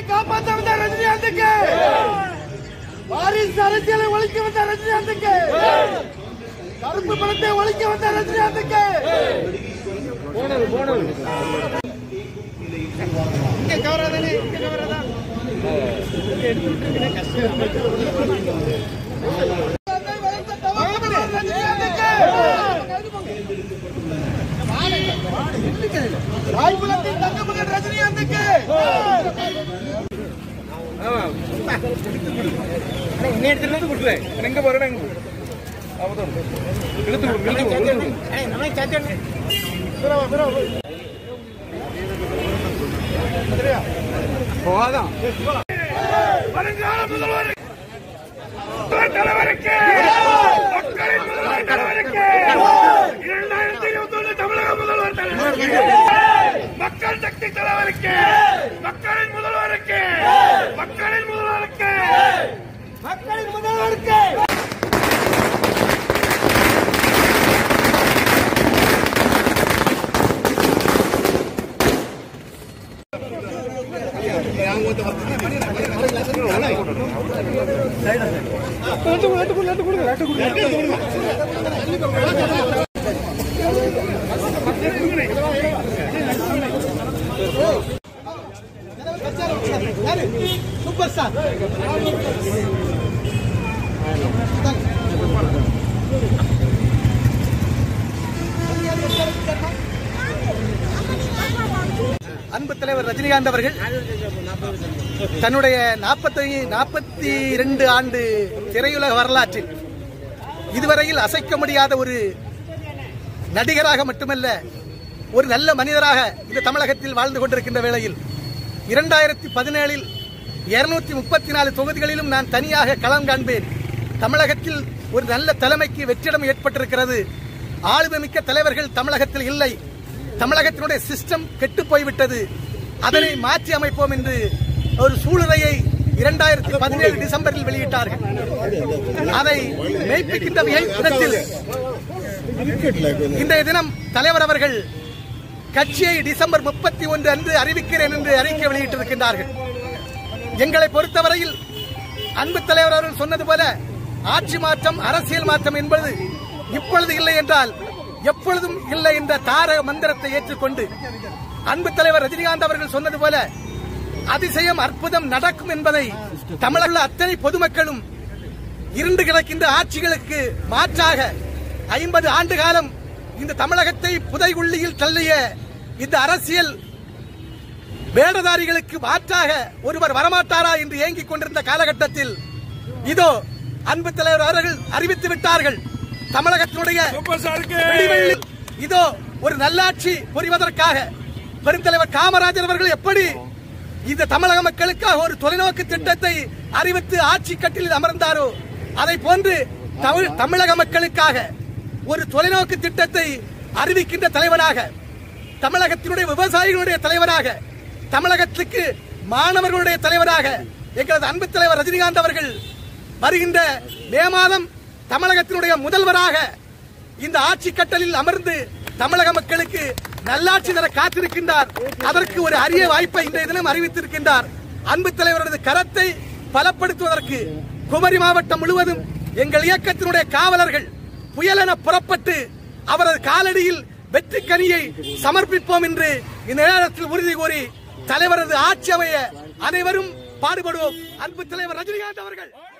காப்பாற்ற வந்த ரஜினிகாந்துக்கு வாரிசு அரசியலை ஒழிக்க வந்த ரஜினிகாந்துக்கு கருப்பு பணத்தை ஒழிக்க வந்த ரஜினிகாந்துக்கு இங்க கவரா தானே இங்க கவரா தான் ராய்குலத்தின் தங்க மகன் ரஜினிகாந்துக்கு எங்க போறேன் எங்க இழுத்து கொடு, இழுத்து கொடு, இழுத்து கொடு. போகாதான் வருங்கால முதல்வர் தலைவருக்கு மக்களின் முதல்வர் தலைவருக்கு இரண்டாயிரத்தி இருபத்தி ஒன்று தமிழக முதல்வர் தலைவருக்கு மக்கள் சக்தி தலைவருக்கு மக்களின் முதல்வருக்கு மக்களின் முதல்வருக்கு மக்களின் முதல்வருக்கு சூப்பர் ஸ்டார் அன்பு தலைவர் ரஜினிகாந்த் அவர்கள் தன்னுடைய நாற்பத்தி நாற்பத்தி இரண்டு ஆண்டு திரையுலக வரலாற்றில் இதுவரையில் அசைக்க முடியாத ஒரு நடிகராக மட்டுமல்ல ஒரு நல்ல மனிதராக இந்த தமிழகத்தில் வாழ்ந்து கொண்டிருக்கின்ற வேளையில் இரண்டாயிரத்தி பதினேழில் இருநூத்தி முப்பத்தி நாலு தொகுதிகளிலும் நான் தனியாக களம் காண்பேன் தமிழகத்தில் ஒரு நல்ல தலைமைக்கு வெற்றிடம் ஏற்பட்டிருக்கிறது ஆளுமைமிக்க தலைவர்கள் தமிழகத்தில் இல்லை தமிழகத்தினுடைய சிஸ்டம் கெட்டு போய்விட்டது அதனை மாற்றி அமைப்போம் என்று ஒரு சூளுரையை இரண்டாயிரத்தி பதினேழு டிசம்பரில் வெளியிட்டார்கள் அதை மெய்ப்பிக்கின்ற விதத்தில் இன்றைய தினம் தலைவர் அவர்கள் கட்சியை டிசம்பர் முப்பத்தி ஒன்று அன்று அறிவிக்கிறேன் என்று அறிக்கை வெளியிட்டிருக்கின்றார்கள் எங்களை பொறுத்தவரையில் அன்பு தலைவர் அவர்கள் சொன்னது போல ஆட்சி மாற்றம் அரசியல் மாற்றம் என்பது இப்பொழுது இல்லை என்றால் எப்பொழுதும் இல்லை என்ற தாரக மந்திரத்தை ஏற்றுக்கொண்டு அன்பு தலைவர் ரஜினிகாந்த் அவர்கள் சொன்னது போல அதிசயம் அற்புதம் நடக்கும் என்பதை தமிழக உள்ள அத்தனை பொதுமக்களும் இருண்டு கிடக்கின்ற ஆட்சிகளுக்கு மாற்றாக ஐம்பது ஆண்டு காலம் இந்த தமிழகத்தை புதைகுள்ளியில் தள்ளிய இந்த அரசியல் வேடதாரிகளுக்கு மாற்றாக ஒருவர் வரமாட்டாரா என்று ஏங்கிக் கொண்டிருந்த காலகட்டத்தில் இதோ அன்பு தலைவர் அவர்கள் அறிவித்து விட்டார்கள் தமிழகத்தினுடைய வெளிவெள்ளி இதோ ஒரு நல்லாட்சி புரிவதற்காக பெருந்தலைவர் காமராஜர் அவர்கள் எப்படி இந்த தமிழக மக்களுக்காக ஒரு தொலைநோக்கு திட்டத்தை அறிவித்து ஆட்சி கட்டிலில் அமர்ந்தாரோ அதை போன்று தமிழ் தமிழக மக்களுக்காக ஒரு தொலைநோக்கு திட்டத்தை அறிவிக்கின்ற தலைவராக தமிழகத்தினுடைய விவசாயிகளுடைய தலைவராக தமிழகத்துக்கு மாணவர்களுடைய தலைவராக எங்களது அன்பு தலைவர் ரஜினிகாந்த் அவர்கள் வருகின்ற மே மாதம் தமிழகத்தினுடைய முதல்வராக இந்த ஆட்சி கட்டலில் அமர்ந்து தமிழக மக்களுக்கு நல்லாட்சி தர காத்திருக்கின்றார் அதற்கு ஒரு அரிய வாய்ப்பை இன்றைய தினம் அறிவித்திருக்கின்றார் அன்பு தலைவரது கரத்தை பலப்படுத்துவதற்கு குமரி மாவட்டம் முழுவதும் எங்கள் இயக்கத்தினுடைய காவலர்கள் புயலென புறப்பட்டு அவரது காலடியில் வெற்றி கனியை சமர்ப்பிப்போம் என்று இந்த நேரத்தில் உறுதி கூறி தலைவரது ஆட்சி அமைய அனைவரும் பாடுபடுவோம் அன்பு தலைவர் ரஜினிகாந்த் அவர்கள்